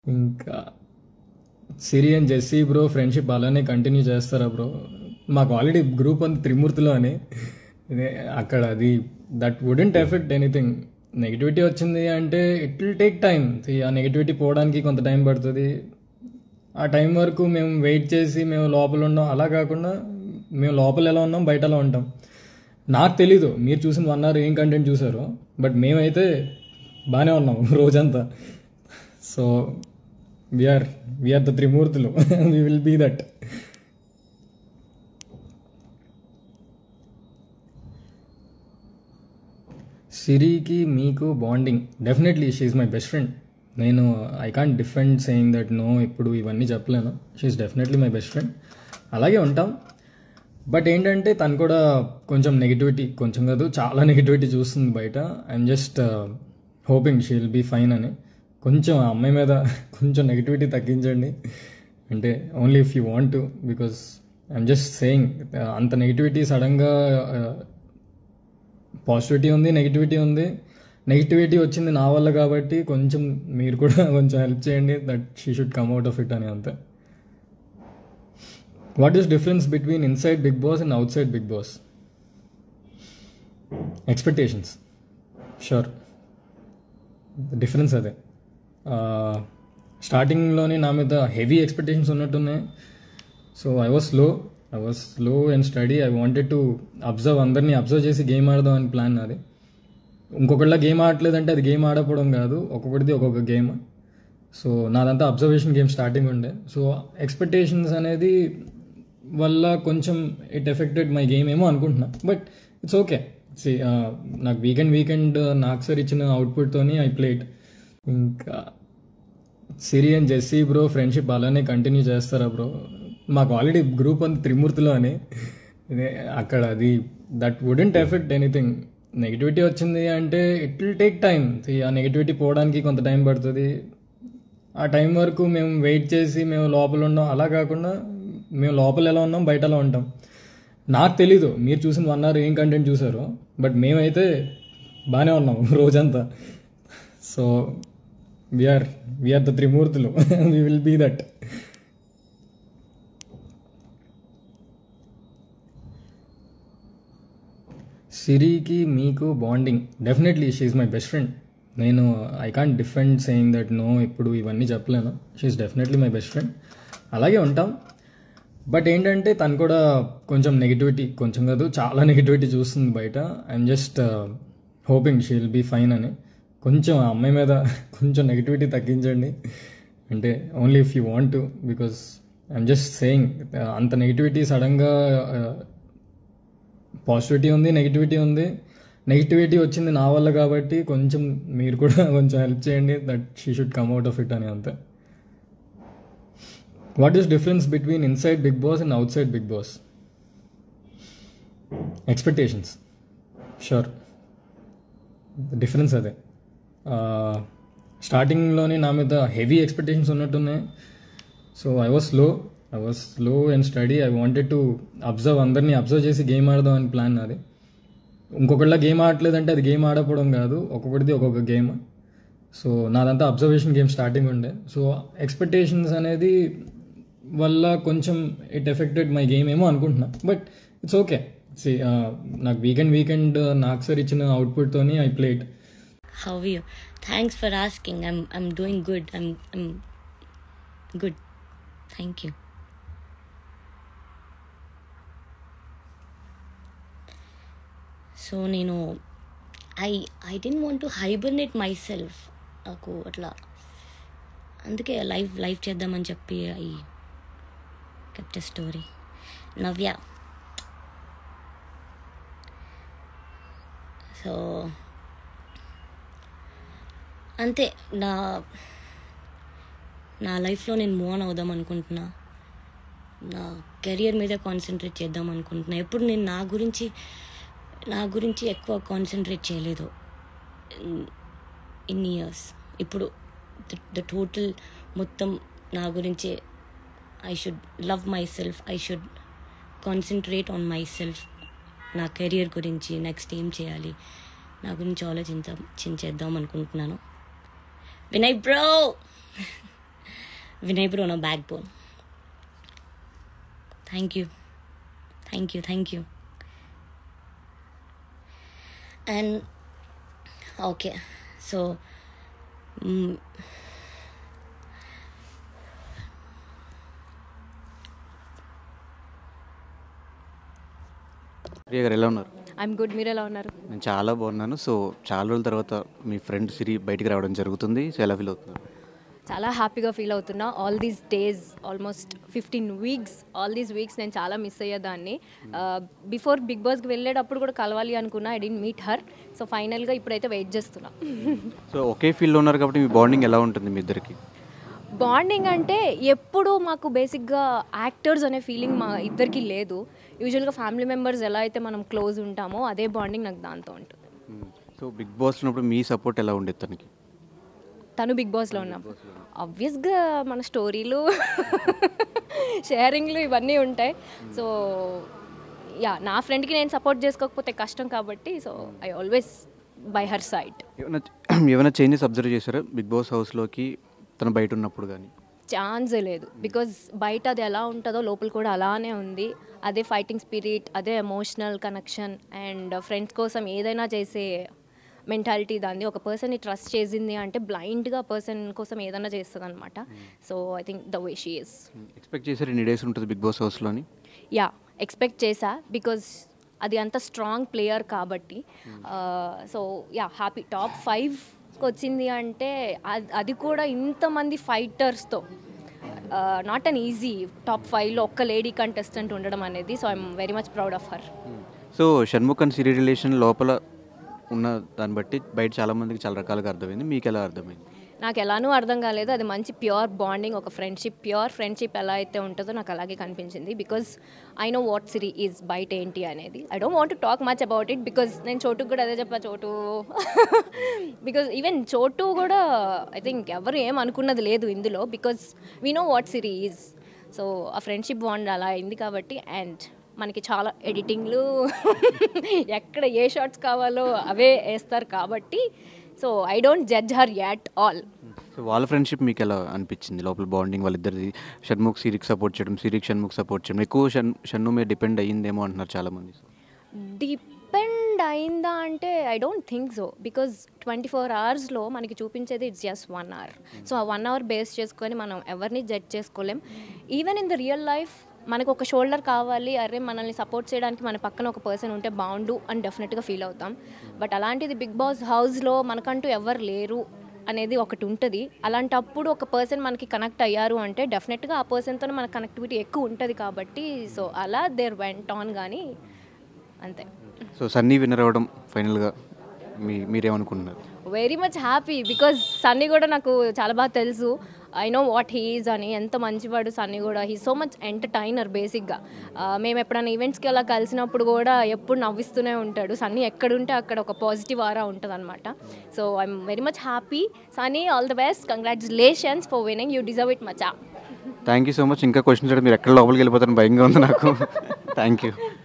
ఇంకా Siri and Jessie bro friendship అలానే continue చేస్తారా బ్రో మాకు ఆల్రెడీ గ్రూప్ ఉంది త్రిమూర్తిలో అని ఇదే అక్కడ అది that wouldn't affect anything negativity వచ్చింది అంటే ఇట్ విల్ టేక్ టైం ఆ నెగిటివిటీ పోవడానికి కొంత టైం పడుతుంది ఆ టైం వరకు మేము వెయిట్ చేసి మేము లోపల ఉన్నాం అలా కాకుండా మేము లోపల ఎలా ఉన్నాం బయట ఎలా ఉంటాం నాకు తెలీదు మీరు చూసిన వన్ అవర్ ఏం కంటెంట్ చూసారో బట్ మేమైతే బాగానే ఉన్నాం రోజంతా సో వీఆర్ వీఆర్ ద త్రిమూర్తులు వీ విల్ బీ దట్ సిరికి మీకు bonding definitely she's my best friend నేను I can't defend saying that no ఇప్పుడు ఇవన్నీ చెప్పలేను she's definitely my best friend అలాగే ఉంటాం బట్ ఏంటంటే తను కూడా కొంచెం నెగిటివిటీ కొంచెం కాదు చాలా నెగిటివిటీ చూస్తుంది బయట I'm just hoping she will be fine అని కొంచెం ఆ అమ్మాయి మీద కొంచెం నెగిటివిటీ తగ్గించండి అంటే only if you want to because I'm just saying అంత నెగిటివిటీ సడన్గా పాజిటివిటీ ఉంది నెగిటివిటీ ఉంది నెగిటివిటీ వచ్చింది నా వల్ల కాబట్టి కొంచెం మీరు కూడా కొంచెం హెల్ప్ చేయండి that she should come out of it అని అంతే what is difference between inside Bigg Boss and outside Bigg Boss expectations sure difference అదే స్టార్టింగ్లోనే నా మీద హెవీ ఎక్స్పెక్టేషన్స్ ఉన్నట్టున్నాయి so I was slow I was slow and steady I wanted to observe అందరినీ observe చేసి game ఆడదాం అని plan అది ఇంకొకళ్ళ గేమ్ ఆడట్లేదంటే అది గేమ్ ఆడకపోవడం కాదు ఒక్కొక్కటిది ఒక్కొక్క గేమ్ సో నాదంతా అబ్జర్వేషన్ గేమ్ స్టార్టింగ్ ఉండే సో ఎక్స్పెక్టేషన్స్ అనేది వల్ల కొంచెం ఇట్ ఎఫెక్టెడ్ మై గేమ్ ఏమో అనుకుంటున్నా బట్ ఇట్స్ ఓకే సి నాకు వీకెండ్ వీకెండ్ నాకు సార్ ఇచ్చిన అవుట్పుట్తోని ఐ ప్లేట్ ఇంకా Siri and Jessie bro friendship అలానే కంటిన్యూ చేస్తారా బ్రో మాకు ఆల్రెడీ గ్రూప్ ఉంది త్రిమూర్తిలో అని ఇదే అక్కడ అది that wouldn't affect anything negativity వచ్చింది అంటే ఇట్ విల్ టేక్ టైం ఆ నెగిటివిటీ పోవడానికి కొంత టైం పడుతుంది ఆ టైం వరకు మేము వెయిట్ చేసి మేము లోపల ఉన్నాం అలా కాకుండా మేము లోపల ఎలా ఉన్నాం బయట ఎలా ఉంటాం నాకు తెలీదు మీరు చూసిన వన్ అవర్ ఏం కంటెంట్ చూసారో బట్ మేమైతే బాగానే ఉన్నాం రోజంతా సో వీఆర్ వీఆర్ ద త్రిమూర్తులు వీ విల్ బీ దట్ సిరికి మీకు bonding definitely she's my best friend నేను I can't defend saying that no ఇప్పుడు ఇవన్నీ చెప్పలేను she's definitely my best friend అలాగే ఉంటాం బట్ ఏంటంటే తను కూడా కొంచెం నెగిటివిటీ కొంచెం కాదు చాలా నెగిటివిటీ చూస్తుంది బయట I'm just hoping she will be fine అని కొంచెం ఆ అమ్మాయి మీద కొంచెం నెగిటివిటీ తగ్గించండి అంటే only if you want to because I'm just saying అంత నెగిటివిటీ సడన్గా పాజిటివిటీ ఉంది నెగిటివిటీ ఉంది నెగిటివిటీ వచ్చింది నా వల్ల కాబట్టి కొంచెం మీరు కూడా కొంచెం హెల్ప్ చేయండి that she should come out of it అని అంతే what is difference between inside Bigg Boss and outside Bigg Boss expectations sure difference అదే స్టార్టింగ్లోనే నా మీద హెవీ ఎక్స్పెక్టేషన్స్ ఉన్నట్టున్నాయి so I was slow I was slow and steady I wanted to observe అందరినీ observe చేసి game ఆడదాం అని plan అది ఇంకొకళ్ళ గేమ్ ఆడట్లేదంటే అది గేమ్ ఆడకపోవడం కాదు ఒక్కొక్కటిది ఒక్కొక్క గేమ్ సో నాదంతా అబ్జర్వేషన్ గేమ్ స్టార్టింగ్ ఉండే సో ఎక్స్పెక్టేషన్స్ అనేది వల్ల కొంచెం ఇట్ ఎఫెక్టెడ్ మై గేమ్ ఏమో అనుకుంటున్నా బట్ ఇట్స్ ఓకే సి నాకు వీకెండ్ వీకెండ్ నాకు సార్ ఇచ్చిన అవుట్పుట్తోని I played How are you? Thanks for asking. I'm I'm doing good. I'm I'm good. Thank you. So నేను I I didn't want to hibernate myself నాకు అట్లా అందుకే live live చేద్దామని చెప్పి I kept story Navya so అంతే నా నా లైఫ్లో నేను మూవ్ ఆన్ అవుదాం అనుకుంటున్నా నా కెరియర్ మీద కాన్సన్ట్రేట్ చేద్దాం అనుకుంటున్నా ఎప్పుడు నేను నా గురించి నా గురించి ఎక్కువ కాన్సన్ట్రేట్ చేయలేదు ఇన్ ఇయర్స్ ఇప్పుడు ద టోటల్ మొత్తం నా గురించి I should love myself I should concentrate on myself నా కెరియర్ గురించి నెక్స్ట్ ఏం చేయాలి నా గురించి ఆలోచించ చించేద్దాం అనుకుంటున్నాను వినయ్ బ్రో వినయ్ బ్రో నా backbone thank you thank you thank you and okay so Priya గారు ఎలా ఉన్నారు ఐఎమ్ గుడ్ మీరు ఎలా ఉన్నారు నేను చాలా బాగున్నాను సో చాలా రోజుల తర్వాత మీ ఫ్రెండ్ సిరి బయటికి రావడం జరుగుతుంది సో ఎలా ఫీల్ అవుతున్నారు చాలా హ్యాపీగా ఫీల్ అవుతున్నా all these days almost fifteen weeks all these weeks నేను చాలా మిస్ అయ్యేదాన్ని బిఫోర్ బిగ్ బాస్కి వెళ్ళేటప్పుడు కూడా కలవాలి అనుకున్నా I didn't meet her so ఫైనల్గా ఇప్పుడైతే వెయిట్ చేస్తున్నా సో ఒకే ఫీల్డ్లో ఉన్నారు కాబట్టి మీ బాండింగ్ ఎలా ఉంటుంది మీ ఇద్దరికి బాండింగ్ అంటే ఎప్పుడు మాకు బేసిక్గా యాక్టర్స్ అనే ఫీలింగ్ మా ఇద్దరికి లేదు యూజువల్గా ఫ్యామిలీ మెంబర్స్ ఎలా అయితే మనం క్లోజ్ ఉంటామో అదే బాండింగ్ నాకు దాంతో ఉంటుంది సో బిగ్ బాస్ ఉన్నప్పుడు మీ సపోర్ట్ ఎలా ఉండేది తనకి తను బిగ్ బాస్లో ఉన్నప్పుడు ఆబ్వియస్గా మన స్టోరీలు షేరింగ్లు ఇవన్నీ ఉంటాయి సో యా నా ఫ్రెండ్కి నేను సపోర్ట్ చేసుకోకపోతే కష్టం కాబట్టి so I always by her side ఏమైనా ఏమైనా చేంజెస్ అబ్జర్వ్ చేశారా బిగ్ బాస్ హౌస్లోకి తను బయట ఉన్నప్పుడు కానీ ఛాన్సే లేదు బికాజ్ బయట అది ఎలా ఉంటుందో లోపల కూడా అలానే ఉంది అదే ఫైటింగ్ స్పిరిట్ అదే ఎమోషనల్ కనెక్షన్ అండ్ ఫ్రెండ్స్ కోసం ఏదైనా చేసే మెంటాలిటీ దాన్ని ఒక పర్సన్ని ట్రస్ట్ చేసింది అంటే బ్లైండ్గా పర్సన్ కోసం ఏదైనా చేస్తుంది అనమాట so I think the way she is expect చేశారు ఎన్ని డేస్ ఉంటుంది బిగ్ బాస్ హౌస్లోని యా ఎక్స్పెక్ట్ చేసా బికాజ్ అది అంత స్ట్రాంగ్ ప్లేయర్ కాబట్టి సో యా హ్యాపీ టాప్ ఫైవ్కి వచ్చింది అంటే అద్- అది కూడా ఇంతమంది ఫైటర్స్తో నాట్ అన్ ఈజీ టాప్ ఫైవ్లో ఒక్క లేడీ కంటెస్టెంట్ ఉండడం అనేది so I'm very much proud of her so Shanmukh and Siri relation లోపల ఉన్న దాన్ని బట్టి బయట చాలా మందికి చాలా రకాలుగా అర్థమైంది మీకు ఎలా అర్థమైంది నాకు ఎలానూ అర్థం కాలేదు అది మంచి ప్యూర్ బాండింగ్ ఒక ఫ్రెండ్షిప్ ప్యూర్ ఫ్రెండ్షిప్ ఎలా అయితే ఉంటుందో నాకు అలాగే కనిపించింది because I know what Siri is బయట ఏంటి అనేది I don't want talk much about it because నేను చోటుకు కూడా అదే చెప్పా చోటు బికాజ్ ఈవెన్ చోటు కూడా ఐ థింక్ ఎవరు ఏం అనుకున్నది లేదు ఇందులో because we know what Siri is so ఆ ఫ్రెండ్షిప్ బాండ్ అలా అయింది కాబట్టి అండ్ మనకి చాలా ఎడిటింగ్లు ఎక్కడ ఏ షార్ట్స్ కావాలో అవే వేస్తారు కాబట్టి so I don't judge her at all so వాళ్ళ ఫ్రెండ్షిప్ మీకు ఎలా అనిపించింది లోపల బాండింగ్ వాళ్ళిద్దరిది షణ్ముఖ్ సిరికి సపోర్ట్ చేయడం సిరికి షణ్ముఖ్ సపోర్ట్ చేయడం ఎక్కువ షన్ షన్ను మీద డిపెండ్ అయ్యిందేమో అంటున్నారు చాలామంది డిపెండ్ అయిందా అంటే I don't think so because twenty four అవర్స్లో మనకి చూపించేది it's just one hour so ఆ వన్ అవర్ బేస్ చేసుకొని మనం ఎవరిని జడ్జ్ చేసుకోలేం even in the real life మనకు ఒక షోల్డర్ కావాలి అరే మనల్ని సపోర్ట్ చేయడానికి మన పక్కన ఒక పర్సన్ ఉంటే బాగుండు అని డెఫినెట్గా ఫీల్ అవుతాం బట్ అలాంటిది బిగ్ బాస్ హౌస్లో మనకంటూ ఎవరు లేరు అనేది ఒకటి ఉంటుంది అలాంటప్పుడు ఒక పర్సన్ మనకి కనెక్ట్ అయ్యారు అంటే డెఫినెట్గా ఆ పర్సన్తో మన కనెక్టివిటీ ఎక్కువ ఉంటుంది కాబట్టి సో అలా దేర్ వెంట్ ఆన్ కానీ అంతే సో సన్నీ విన్నర్ అవ్వడం ఫైనల్గా మీ మీరేమనుకుంటున్నారు very much happy because Sunny కూడా నాకు చాలా బాగా తెలుసు ఐ నో వాట్ హీఈస్ అని ఎంత మంచివాడు సన్నీ కూడా హీ సో మచ్ ఎంటర్టైనర్ బేసిక్గా మేము ఎప్పుడైనా ఈవెంట్స్కి అలా కలిసినప్పుడు కూడా ఎప్పుడు నవ్విస్తూనే ఉంటాడు సన్నీ ఎక్కడుంటే అక్కడ ఒక పాజిటివ్ ఆరా ఉంటుంది అనమాట so I'm very much happy Sunny all the best congratulations for winning you deserve it మచా థ్యాంక్ యూ సో మచ్ ఇంకా క్వశ్చన్స్ మీరు ఎక్కడ లోపలికి వెళ్ళిపోతారని భయంగా ఉంది నాకు థ్యాంక్ యూ